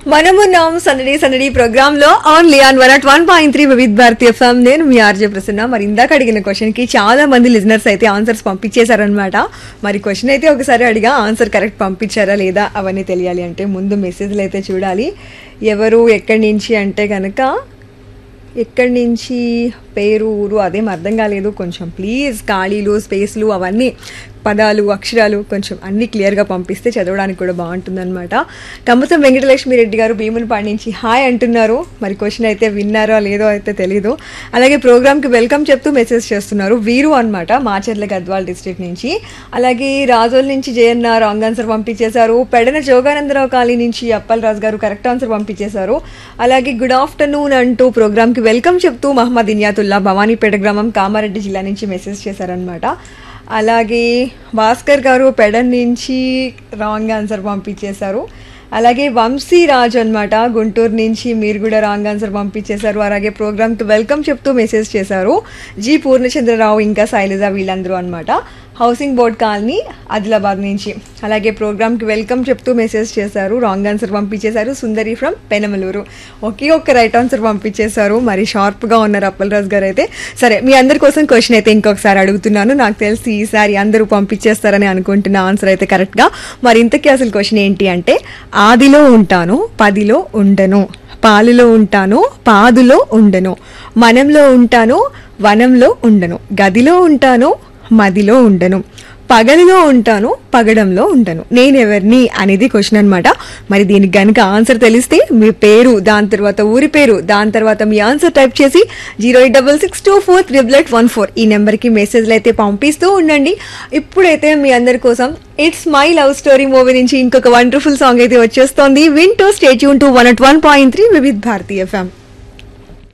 మనమున్నాం సందడి సందడి ప్రోగ్రామ్ లో only on one at one point three Vividh Bharatiya FM నేను మీ ఆర్జే ప్రసన్న మరి ఇందాక అడిగిన క్వశ్చన్ కి చాలా మంది లిజనర్స్ అయితే ఆన్సర్స్ పంపించేశారనమాట మరి క్వశ్చన్ అయితే ఒకసారి అడిగా ఆన్సర్ కరెక్ట్ పంపించారా లేదా అవన్నీ తెలియాలి అంటే ముందు మెసేజ్లు అయితే చూడాలి ఎవరు ఎక్కడి నుంచి అంటే కనుక ఎక్కడి నుంచి పేరు ఊరు అదేం అర్థం కాలేదు కొంచెం ప్లీజ్ ఖాళీలు స్పేస్లు అవన్నీ పదాలు అక్షరాలు కొంచెం అన్ని క్లియర్గా పంపిస్తే చదవడానికి కూడా బాగుంటుందన్నమాట కమ్మసం వెంకటలక్ష్మి రెడ్డి గారు భీమునిపాడి నుంచి హాయ్ అంటున్నారు మరి క్వశ్చన్ అయితే విన్నారో లేదో అయితే తెలీదు అలాగే ప్రోగ్రామ్కి వెల్కమ్ చెప్తూ మెసేజ్ చేస్తున్నారు వీరు అనమాట మాచర్ల గద్వాల్ డిస్ట్రిక్ట్ నుంచి అలాగే రాజోల్ నుంచి జయన్న రాంగ్ ఆన్సర్ పంపించేశారు పెడన జోగానందరావు కాలనీ నుంచి అప్పల్ రాజు గారు కరెక్ట్ ఆన్సర్ పంపించేశారు అలాగే గుడ్ ఆఫ్టర్నూన్ అంటూ ప్రోగ్రామ్కి వెల్కమ్ చెప్తూ మహమ్మద్ ఇనియాతుల్లా భవానీపేట గ్రామం కామారెడ్డి జిల్లా నుంచి మెసేజ్ చేశారనమాట అలాగే భాస్కర్ గారు పెడన్ నుంచి రాంగ్ ఆన్సర్ పంపించేశారు అలాగే వంశీ రాజు అనమాట గుంటూరు నుంచి మీరు కూడా రాంగ్ ఆన్సర్ పంపించేశారు అలాగే ప్రోగ్రామ్కి వెల్కమ్ చెప్తూ మెసేజ్ చేశారు జి పూర్ణచంద్రరావు ఇంకా శైలజ వీళ్ళందరూ అనమాట హౌసింగ్ బోర్డ్ కాలనీ ఆదిలాబాద్ నుంచి అలాగే ప్రోగ్రామ్కి వెల్కమ్ చెప్తూ మెసేజ్ చేశారు రాంగ్ ఆన్సర్ పంపించేశారు సుందరి ఫ్రమ్ పెనమలూరు ఒకే ఒక్క రైట్ ఆన్సర్ పంపించేశారు మరి షార్ప్గా ఉన్నారు అప్పలరాజు గారు అయితే సరే మీ అందరి కోసం క్వశ్చన్ అయితే ఇంకొకసారి అడుగుతున్నాను నాకు తెలిసి ఈసారి అందరూ పంపించేస్తారని అనుకుంటున్న ఆన్సర్ అయితే కరెక్ట్గా మరి ఇంతకీ అసలు క్వశ్చన్ ఏంటి అంటే ఆదిలో ఉంటాను పదిలో ఉండను పాలులో ఉంటాను పాదులో ఉండను మనంలో ఉంటాను వనంలో ఉండను గదిలో ఉంటాను మదిలో ఉండను పగలిలో ఉంటాను పగడంలో ఉండను నేనెవరిని అనేది క్వశ్చన్ అనమాట మరి దీనికి గనుక ఆన్సర్ తెలిస్తే మీ పేరు దాని తర్వాత ఊరి పేరు దాని తర్వాత మీ ఆన్సర్ టైప్ చేసి zero eight double six two four triple eight one four ఈ నెంబర్కి మెసేజ్లు అయితే పంపిస్తూ ఉండండి ఇప్పుడైతే మీ అందరి కోసం it's my love story movie నుంచి ఇంకొక వండర్ఫుల్ సాంగ్ అయితే వచ్చేస్తోంది వింటూ stay tuned to one at one point three Vividh Bharati FM